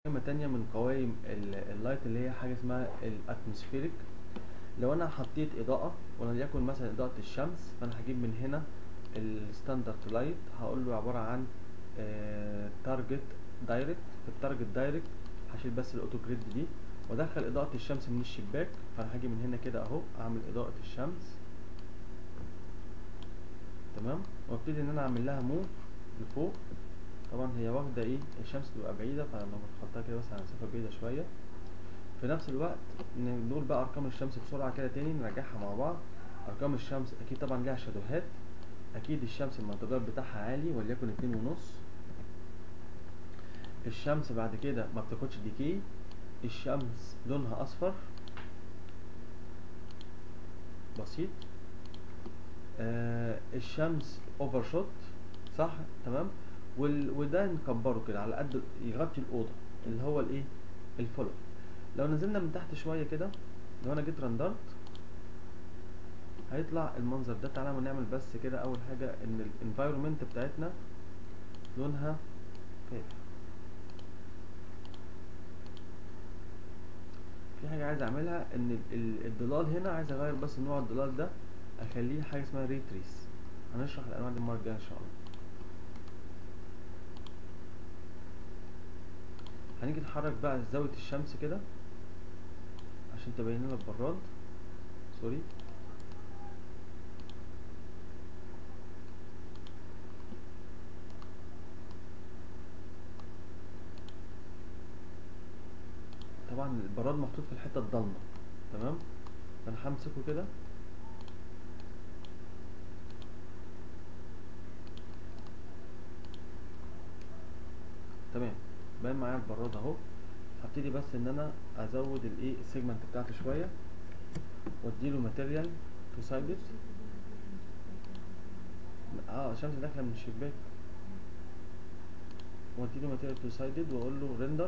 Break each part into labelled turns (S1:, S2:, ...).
S1: قائمة تانية من قوائم ال- اللايت اللي هي حاجة اسمها الاتموسفيريك لو انا حطيت اضاءة وليكن مثلا اضاءة الشمس فانا هجيب من هنا الستاندرد لايت هقول له عبارة عن تارجت دايركت في التارجت دايركت هشيل بس الاوتو جريد دي وادخل اضاءة الشمس من الشباك فانا هاجي من هنا كده اهو اعمل اضاءة الشمس تمام وابتدي ان انا اعمل لها موف لفوق طبعا هي واخده ايه الشمس تبقى بعيده فلما بنحطها كده بس على مسافه بعيده شويه في نفس الوقت نقول بقى ارقام الشمس بسرعه كده تاني نراجعها مع بعض ارقام الشمس اكيد طبعا ليها شادوهات اكيد الشمس المعتدل بتاعها عالي وليكن اتنين ونص الشمس بعد كده ما بتاخدش ديكي الشمس لونها اصفر بسيط آه الشمس اوفر شوت صح تمام وال... وده نكبره كده على قد يغطي الاوضه اللي هو الايه الفولر لو نزلنا من تحت شويه كده لو انا جيت رندرت هيطلع المنظر ده تعالى نعمل بس كده اول حاجه ان الانفايرمنت بتاعتنا لونها فاتح في حاجه عايز اعملها ان ال- ال- الضلال هنا عايز اغير بس نوع الضلال ده اخليه حاجه اسمها ريتريس هنشرح الانواع دي المره الجايه ان شاء الله هنيجي نحرك بقى زاوية الشمس كده عشان تبين لنا البراد سوري طبعا البراد محطوط في الحتة الضلمة تمام فانا همسكه كده تمام باين معايا البراد اهو هبتدي بس ان انا ازود الايه السيجمنت بتاعته شويه واديله ماتيريال تو سايدد اه الشمس داخله من الشباك واديله ماتيريال تو سايدد واقول له ريندر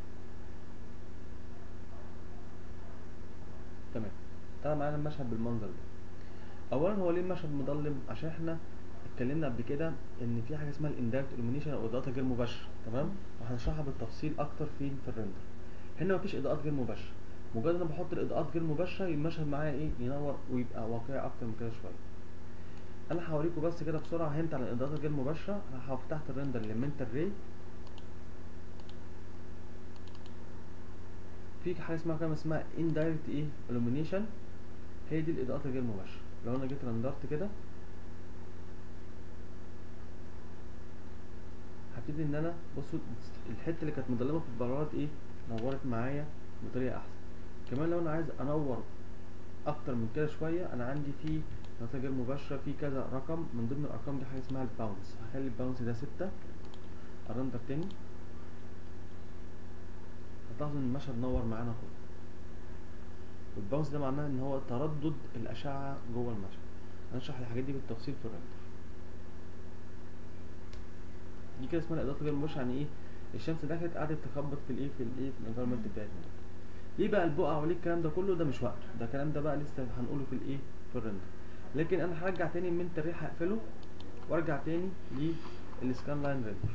S1: تمام طلع معانا المشهد بالمنظر ده اولا هو ليه المشهد مظلم عشان احنا اتكلمنا قبل كده ان في حاجه اسمها الاندايركت illumination او اضاءات غير مباشره تمام وهنشرحها بالتفصيل اكتر فين في الريندر هنا مفيش اضاءات غير مباشره مجرد انا بحط الاضاءات غير مباشره المشهد معايا ايه ينور ويبقى واقعي اكتر من كده شويه انا هوريكم بس كده بسرعه هنت عن الاضاءات الغير مباشره انا فتحت الريندر لمنتال راي في حاجه اسمها كام اسمها indirect ايه illumination هي دي الاضاءات الغير مباشره لو انا جيت رندرت كده هبتدي ان انا بصوا الحته اللي كانت مظلمه في البراد ايه نورت معايا بطريقه احسن كمان لو انا عايز انور اكتر من كده شويه انا عندي في نتائج غير مباشره في كذا رقم من ضمن الارقام دي حاجه اسمها الباونس هخلي الباونس ده ستة ارندر تاني هتلاحظوا ان المشهد نور معانا خالص والباونس ده معناه ان هو تردد الاشعه جوه المشهد هنشرح الحاجات دي بالتفصيل في الرندر دي كده اسمها الاضاءات غير مباشره يعني ايه الشمس دخلت قعدت تخبط في الايه في الايه في الانفيرمنت بتاعتنا ليه بقى البقع وليه الكلام ده كله ده مش وقته ده الكلام ده بقى لسه هنقوله في الايه في الرندر لكن انا هرجع تاني من الريح هقفله وارجع تاني للسكان لاين ريندر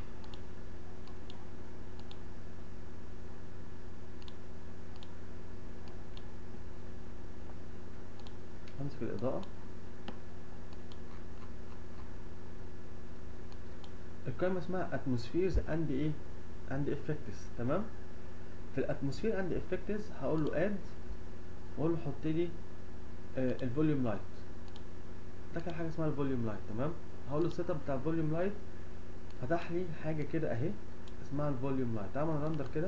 S1: همسك الاضاءه القائمه اسمها اتموسفيرز اند ايه اند افكتس تمام في الاتموسفير اند افكتس هقول له اد واقول له حط لي آه الفوليوم لايت ده كان حاجه اسمها الفوليوم لايت تمام هقول له السيت اب بتاع الفوليوم لايت فتح لي حاجه كده اهي اسمها الفوليوم لايت تعال نرندر كده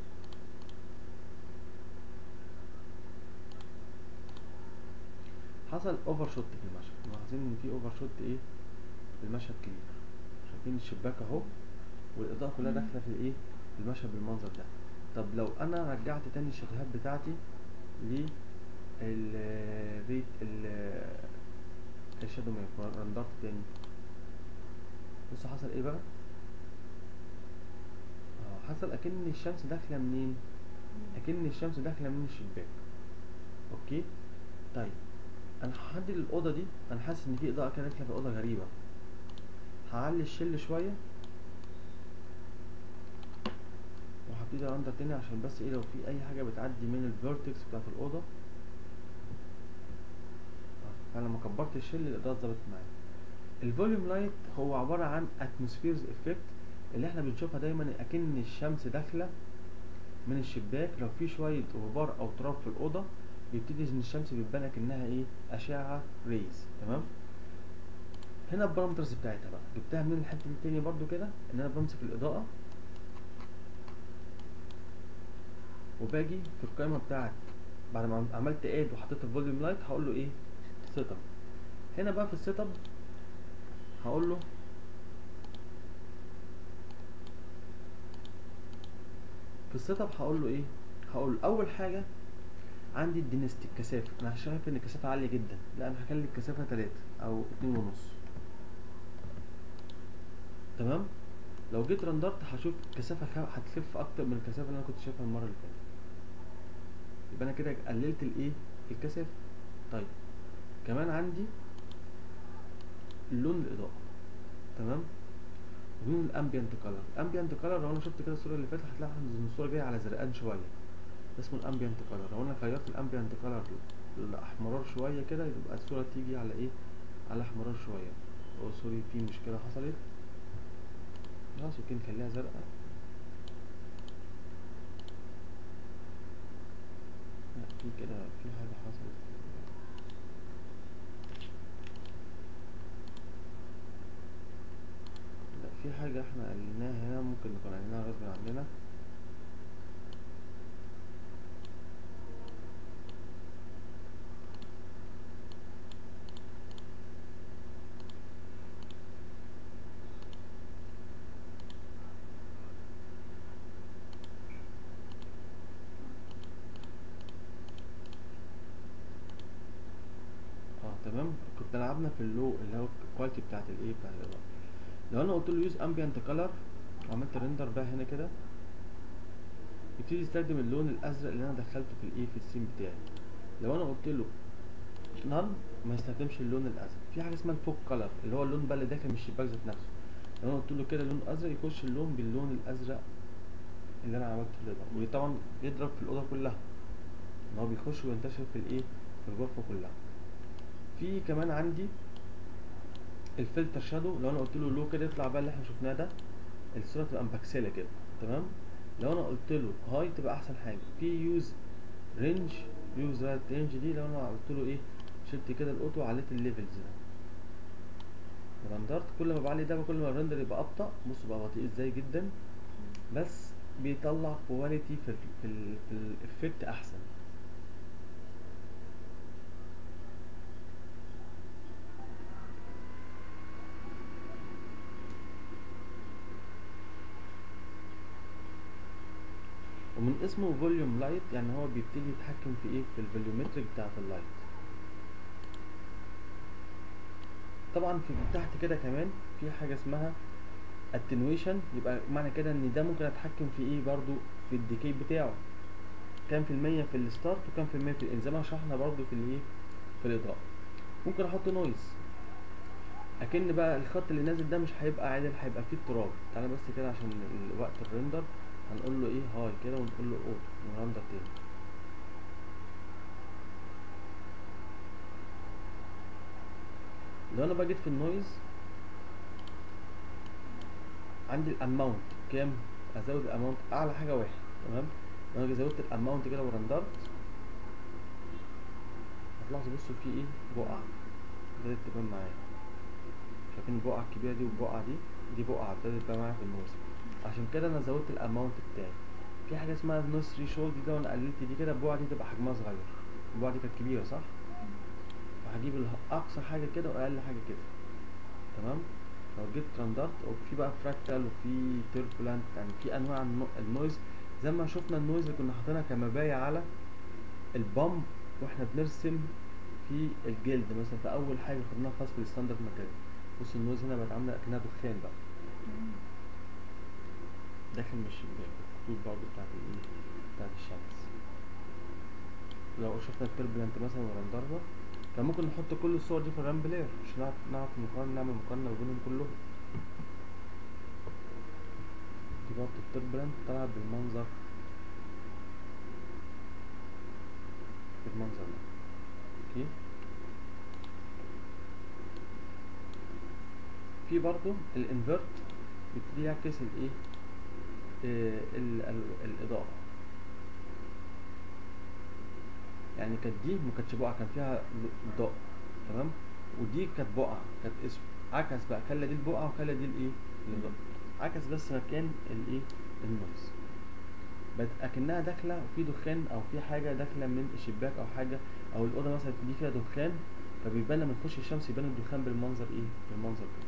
S1: حصل اوفر شوت في المشهد ملاحظين ان في اوفر شوت ايه في المشهد كبير شايفين الشباك اهو والاضاءه كلها داخله في الايه في المشهد بالمنظر ده طب لو انا رجعت تاني الشاشات بتاعتي ل الريت الشادو ماب رندرت تاني بصوا حصل ايه بقى اه حصل اكن الشمس داخله منين اكن الشمس داخله من الشباك اوكي طيب انا هحدد الاوضه دي انا حاسس ان في اضاءه كده داخله في الاوضه غريبه هعلي الشل شويه وهبتدي ارندر تاني عشان بس ايه لو في اي حاجه بتعدي من الفيرتكس بتاعت الاوضه آه، فانا لما كبرت الشل الاضاءه ظبطت معايا الفوليوم لايت هو عباره عن اتموسفيرز افكت اللي احنا بنشوفها دايما اكن الشمس داخله من الشباك لو في شويه غبار او تراب في الاوضه بيبتدي ان الشمس بتبان اكنها ايه اشعه ريز تمام هنا البارامترز بتاعتها بقى جبتها من الحته دي تاني برضو كده ان انا بمسك الاضاءه وباجي في القائمه بتاعت بعد ما عملت اد وحطيت الفوليوم لايت هقول له ايه سيت اب هنا بقى في السيت اب هقول له في السيت اب هقول له ايه هقول له اول حاجه عندي الدينستي الكثافه انا شايف ان الكثافه عاليه جدا لا انا هخلي الكثافه 3 او اتنين ونص تمام لو جيت رندرت هشوف الكثافه خ- هتخف اكتر من الكثافه اللي انا كنت شايفها المره اللي فاتت يبقى انا كده قللت الايه الكثافه طيب كمان عندي لون الاضاءه تمام ولون الامبيانت كلر الامبيانت كلر لو انا شفت كده الصوره اللي فاتت هتلاقي ان الصوره جايه على زرقان شويه ده اسمه الامبيانت كلر لو انا غيرت الامبيانت كلر لاحمرار شويه كده يبقى الصوره تيجي على ايه على احمرار شويه او سوري في مشكله حصلت خلاص ممكن نخليها زرقاء لا في كده في حاجه حصلت لا في حاجه احنا قلناها هنا ممكن نكون قلناها غصب عننا اه تمام كنت لعبنا في اللو اللي هو الكواليتي بتاعت الايه بتاعت الاضاءه لو انا قلت له يوز امبيانت كلر وعملت ريندر بقى هنا كده يبتدي يستخدم اللون الازرق اللي انا دخلته في الايه في السين بتاعي لو انا قلت له نان ما يستخدمش اللون الازرق في حاجه اسمها الفوك كلر اللي هو اللون بقى اللي داخل من الشباك ذات نفسه لو انا قلت له كده لون ازرق يخش اللون باللون الازرق اللي انا عملته في الاضاءه ودي طبعا بيضرب في الاوضه كلها ان هو بيخش وينتشر في الايه في الغرفه كلها في كمان عندي الفلتر شادو لو انا قلت له لو كده يطلع بقى اللي احنا شفناه ده الصوره تبقى مبكسله كده تمام لو انا قلت له هاي تبقى احسن حاجه في يوز رينج يوز رايت رينج دي لو انا قلت له ايه شلت كده الاوتو وعليت الليفلز ده رندرت كل ما بعلي ده كل ما الرندر يبقى ابطا بصوا بقى بطيء ازاي جدا بس بيطلع كواليتي في ال في ال في الافكت احسن ومن اسمه فوليوم لايت يعني هو بيبتدي يتحكم في ايه في الفوليومتريك بتاعت اللايت طبعا في تحت كده كمان في حاجه اسمها اتنويشن يبقى معنى كده ان ده ممكن اتحكم في ايه برضو في الديكي بتاعه كام في المية في الستارت وكام في المية في الان زي ما شرحنا برضو في الايه في الاضاءة ممكن احط نويز اكن بقى الخط اللي نازل ده مش هيبقى عادل هيبقى فيه اضطراب تعالى بس كده عشان ال- وقت الريندر هنقول له ايه هاي كده ونقول له اوتو ونرندر تاني لو انا بجيت في النويز عندي الاماونت كام ازود الاماونت اعلى حاجه واحد تمام لو انا زودت الاماونت كده ورندرت هتلاحظوا بصوا في ايه بقعه بدات تبان معايا شايفين البقعه الكبيره دي والبقعه دي دي بقعه ابتدت تبان معايا في النويز عشان كده انا زودت الاماونت بتاعي في حاجه اسمها نويز ريشولد دي لو انا قللت دي كده البقعه دي تبقى حجمها صغير البقعه دي كانت كبيره صح فهجيب اله- اقصى حاجه كده واقل حاجه كده تمام لو جيت رندرت وفي بقى فراكتال وفي تيربولانت يعني في انواع النو- النويز زي ما شفنا النويز اللي كنا حاطينها كمباية على البامب واحنا بنرسم في الجلد مثلا في اول حاجه خدناها خاص بالستاندرد ماتيريال بص النويز هنا بقت عامله اكنها دخان بقى داخل من الشباك الخطوط برضه بتاعت الايه بتاعت الشمس لو شفنا التربلنت مثلا ورندرنا كان ممكن نحط كل الصور دي في الرام بلاير عشان نعرف نعرف مقارنة نعمل مقارنة ما بينهم كلهم في برضه التربلنت طلعت بالمنظر بالمنظر ده اوكي في برضه الانفرت بيبتدي يعكس الايه آه، ال- ال- الاضاءه يعني كانت دي ما كانتش بقعه كان فيها ضوء تمام ودي كانت بقعه كانت اسود عكس بقى خلى دي البقعه وخلى دي الايه الاضاءه عكس بس مكان الايه النويز بقت اكنها داخله وفي دخان او في حاجه داخله من الشباك او حاجه او الاوضه مثلا دي فيها دخان فبيبان لما تخش الشمس يبان الدخان بالمنظر ايه بالمنظر ده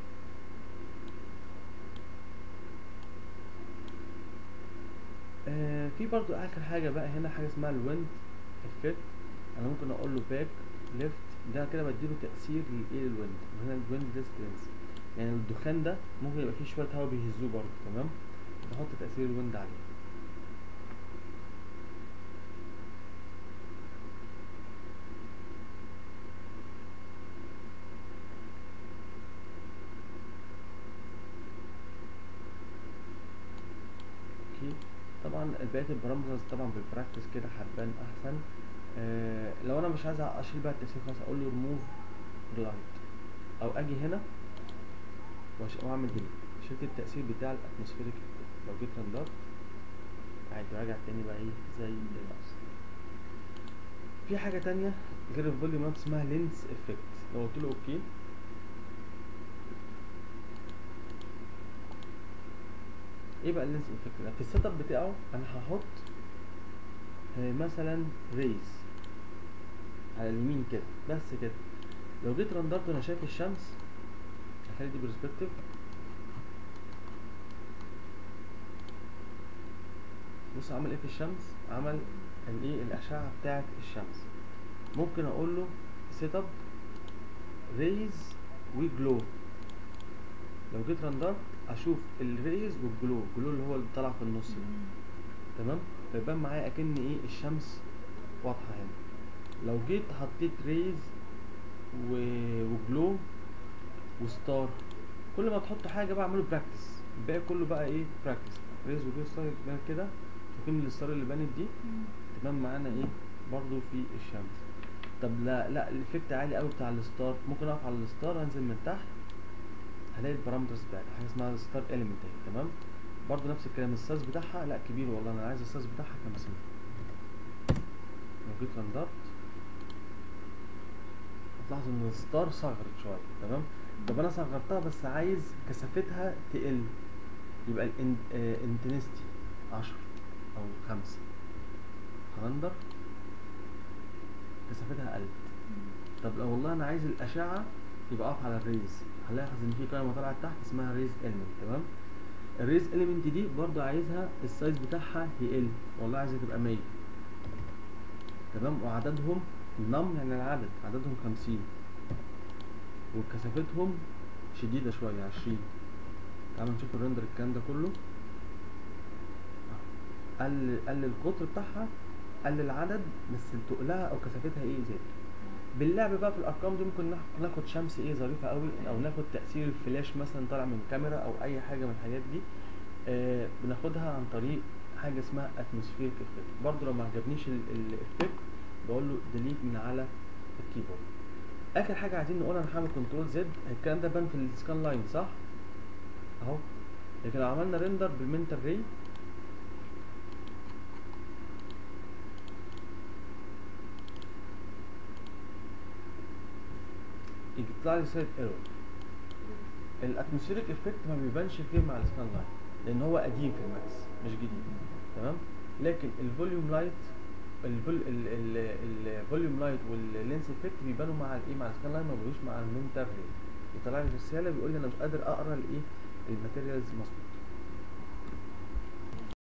S1: آه في برضو اخر حاجه بقى هنا حاجه اسمها الويند افكت انا ممكن اقول له باك ليفت ده كده بديله تاثير للايه للويند وهنا الويند ديستنس يعني الدخان ده ممكن يبقى فيه شويه هواء بيهزوه برضو تمام بحط تاثير الويند عليه اوكي طبعا بقيه البارامترز طبعا بالبراكتس كده هتبان احسن آه لو انا مش عايز اشيل بقى التاثير خلاص اقول له ريموف لايت او اجي هنا وأش- واعمل ديليت شلت التاثير بتاع الاتموسفيريك لو جيت رندرت عادي راجع تاني بقى ايه زي الاصل في حاجه تانية غير الفوليومات اسمها لينس افكت لو قلت له اوكي ايه بقى اللينس افكت ده في السيت اب بتاعه انا هحط آه، مثلا ريز على اليمين كده بس كده لو جيت رندرت وانا شايف الشمس هخلي دي برسبكتيف بص عمل ايه في الشمس عمل الايه الاشعه بتاعه الشمس ممكن اقول له سيت اب ريز وجلو لو جيت رندرت اشوف الريز والجلو الجلو اللي هو اللي طالع في النص ده تمام فيبان معايا اكن ايه الشمس واضحه هنا لو جيت حطيت ريز و... وجلو وستار كل ما تحط حاجه بقى اعمله براكتس الباقي كله بقى ايه براكتس ريز وجلو ستار يبان كده شايفين الستار اللي بانت دي تبان معانا ايه برضو في الشمس طب لا لا الايفكت عالي قوي بتاع الستار ممكن اقف على الستار انزل من تحت هلاقي البارامترز بتاعتها حاجه اسمها ستار اليمنت اهي تمام برضو نفس الكلام السايز بتاعها لا كبير والله انا عايز السايز بتاعها 50 لو جيت رندرت هتلاحظوا ان الستار صغرت شويه تمام طب انا صغرتها بس عايز كثافتها تقل يبقى الانتنستي 10 او 5 هرندر كثافتها قلت طب لو والله انا عايز الاشعه يبقى اقف على الريز هلاحظ ان في قائمه طلعت تحت اسمها ريز اليمنت تمام الريز اليمنت دي برضو عايزها السايز بتاعها يقل والله عايزها تبقى 100 تمام وعددهم نم يعني العدد عددهم 50 وكثافتهم شديدة شوية 20 تعالوا نشوف الرندر الكلام ده كله قل قل القطر بتاعها قل العدد بس تقلها او كثافتها ايه زاد باللعب بقى في الارقام دي ممكن ناخ- ناخد شمس ايه ظريفه قوي او ناخد تاثير الفلاش مثلا طالع من كاميرا او اي حاجه من الحاجات دي آه بناخدها عن طريق حاجه اسمها اتموسفيريك افكت برضو لو ما عجبنيش الافكت بقول له ديليت من على الكيبورد اخر حاجه عايزين نقولها انا هعمل كنترول زد الكلام ده بان في السكان لاين صح اهو لكن لو عملنا ريندر بالمنتال ري يطلع لي سايد ايرور الاتموسفيريك افكت ما بيبانش غير مع السكان لاين لان هو قديم في الماكس مش جديد تمام لكن الفوليوم لايت الفوليوم لايت واللينس افكت بيبانوا مع الايه مع السكان لاين ما بيبانوش مع المنتال ري يطلع لي رساله بيقول لي انا مش قادر اقرا الايه الماتيريالز مظبوط